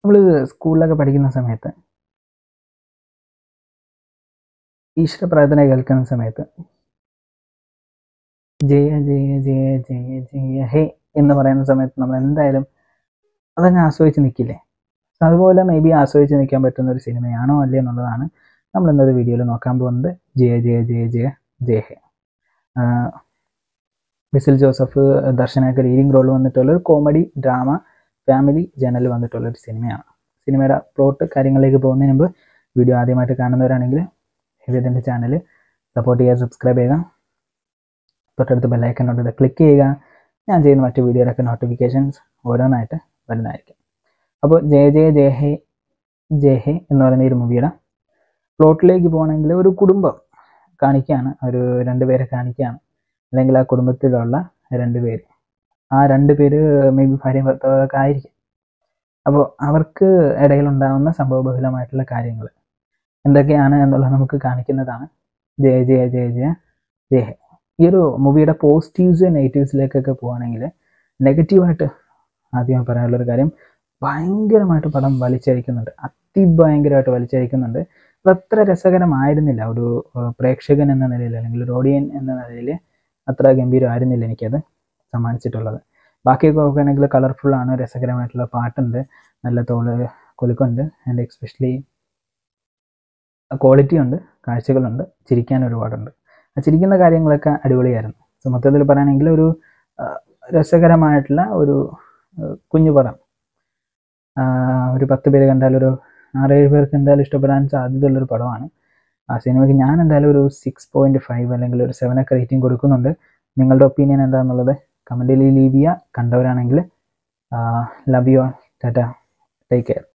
നമ്മൾ സ്കൂളിലൊക്കെ പഠിക്കുന്ന സമയത്ത് ഈശ്വര പ്രാർത്ഥന കേൾക്കുന്ന സമയത്ത് ജയ ജയ ജയ ജയ ജയ ഹേ എന്ന് പറയുന്ന സമയത്ത് നമ്മൾ എന്തായാലും അതങ്ങ് ആസ്വദിച്ച് നിൽക്കില്ലേ അതുപോലെ മേ ബി ആസ്വദിച്ച് നിൽക്കാൻ പറ്റുന്ന ഒരു സിനിമയാണോ അല്ലേ എന്നുള്ളതാണ് നമ്മൾ ഇന്നൊരു വീഡിയോയിൽ നോക്കാൻ പോകുന്നത് ജയ ജയ ജയ ജയ ജയ ഹേ ആഹ് ബിസിൽ ജോസഫ് ദർശനൊക്കെ ലീഡിങ് റോൾ വന്നിട്ടുള്ള ഒരു കോമഡി ഡ്രാമ ഫാമിലി ജനൽ വന്നിട്ടുള്ള ഒരു സിനിമയാണ് സിനിമയുടെ പ്ലോട്ട് കാര്യങ്ങളിലേക്ക് പോകുന്നതിന് മുമ്പ് വീഡിയോ ആദ്യമായിട്ട് കാണുന്നവരാണെങ്കിൽ ഇതിൻ്റെ ചാനൽ സപ്പോർട്ട് ചെയ്യുക സബ്സ്ക്രൈബ് ചെയ്യുക തൊട്ടടുത്ത് ബെല്ലൈക്കൺ ഉണ്ട് ക്ലിക്ക് ചെയ്യുക ഞാൻ ചെയ്യുന്ന മറ്റു വീഡിയോയിലൊക്കെ നോട്ടിഫിക്കേഷൻസ് ഓരോന്നായിട്ട് വരുന്നതായിരിക്കും അപ്പോൾ ജയ ജയ ജയ ഹേ ജയ ഹേ എന്ന് പറയുന്ന ഈ ഒരു മൂവിയുടെ പ്ലോട്ടിലേക്ക് പോകണമെങ്കിൽ ഒരു കുടുംബം കാണിക്കുകയാണ് ഒരു രണ്ട് പേരെ കാണിക്കുകയാണ് അല്ലെങ്കിൽ ആ കുടുംബത്തിലുള്ള രണ്ട് പേര് ആ രണ്ട് പേര് മേ ബി ഭാര്യ ഭർത്താവൊക്കെ ആയിരിക്കും അപ്പോൾ അവർക്ക് ഇടയിലുണ്ടാകുന്ന സംഭവബഹുലമായിട്ടുള്ള കാര്യങ്ങൾ എന്തൊക്കെയാണ് എന്നുള്ളത് നമുക്ക് കാണിക്കുന്നതാണ് ജയ ജയ ജയ ജയ ജയ ഹേ ഈ ഒരു മൂവിയുടെ പോസിറ്റീവ്സ് നെഗറ്റീവ്സിലേക്കൊക്കെ പോവുകയാണെങ്കിൽ നെഗറ്റീവായിട്ട് ആദ്യം പറയാനുള്ളൊരു കാര്യം ഭയങ്കരമായിട്ട് പടം വലിച്ചഴിക്കുന്നുണ്ട് അതിഭയങ്കരമായിട്ട് വലിച്ചഴിക്കുന്നുണ്ട് അത് അത്ര രസകരമായിരുന്നില്ല ഒരു ഏഹ്, പ്രേക്ഷകൻ എന്ന നിലയിൽ അല്ലെങ്കിൽ ഒരു ഓഡിയൻ എന്ന നിലയിൽ അത്ര ഗംഭീരമായിരുന്നില്ല എനിക്കത് സമ്മാനിച്ചിട്ടുള്ളത് ബാക്കിയൊക്കെ നോക്കുകയാണെങ്കിൽ കളർഫുൾ ആണ് രസകരമായിട്ടുള്ള പാട്ടുണ്ട് നല്ല തോള് കൊലുക്കുണ്ട് ആൻഡ് എക്സ്പെഷ്യലി ക്വാളിറ്റി ഉണ്ട് കാഴ്ചകളുണ്ട് ചിരിക്കാൻ ഒരുപാടുണ്ട് ആ ചിരിക്കുന്ന കാര്യങ്ങളൊക്കെ അടിപൊളിയായിരുന്നു സോ മൊത്തത്തിൽ പറയുകയാണെങ്കിൽ ഒരു ആ, രസകരമായിട്ടുള്ള ഒരു ആ, കുഞ്ഞു പടം ആ, ഒരു പത്ത് പേര് കണ്ടാൽ ഒരു ആറേഴ് പേർക്ക് എന്തായാലും ഇഷ്ടപ്പെടാൻ സാധ്യതയുള്ളൊരു പടമാണ് ആ സിനിമയ്ക്ക് ഞാൻ എന്തായാലും ഒരു സിക്സ് പോയിൻറ്റ് ഫൈവ് അല്ലെങ്കിൽ ഒരു സെവൻ ഒക്കെ റേറ്റിംഗ് കൊടുക്കുന്നുണ്ട് നിങ്ങളുടെ ഒപ്പീനിയൻ എന്താണെന്നുള്ളത് കമൻറ്റിൽ ലീവ് ചെയ്യുക കണ്ടവരാണെങ്കിൽ love you all tata take care